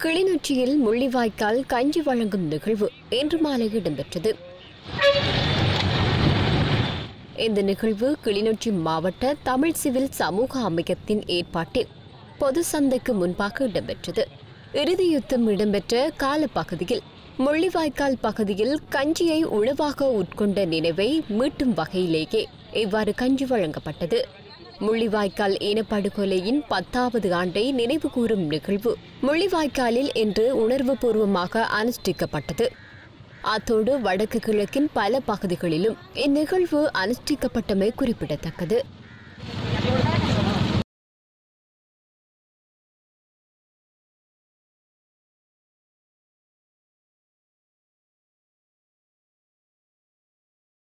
கிளிநொச்சியில் முள்ளிவாய்க்கால் கஞ்சி வழங்கும் நிகழ்வு இன்று மாலை இடம்பெற்றது இந்த நிகழ்வு கிளிநொச்சி மாவட்ட தமிழ் சிவில் சமூக அமையத்தின் ஏற்பாட்டில் பொது சந்தைக்கு முன்பாக இடம்பெற்றது இறுதி யுத்தம் இடம்பெற்ற காலப்பகுதியில் முள்ளிவாய்க்கால் பகுதியில் கஞ்சியை உணவாக உட்கொண்ட நினைவை மீட்டும் வகையிலேயே இவ்வாறு கஞ்சி வழங்கப்பட்டது முள்ளிவாய்க்கால் இனப்படுகொலையின் பத்தாவது ஆண்டை நினைவு கூறும் நிகழ்வு முள்ளிவாய்க்காலில் இன்று உணர்வுபூர்வமாக அனுஷ்டிக்கப்பட்டது அத்தோடு வடக்கு கிழக்கின் பல பகுதிகளிலும் இந்நிகழ்வு அனுஷ்டிக்கப்பட்டமை குறிப்பிடத்தக்கது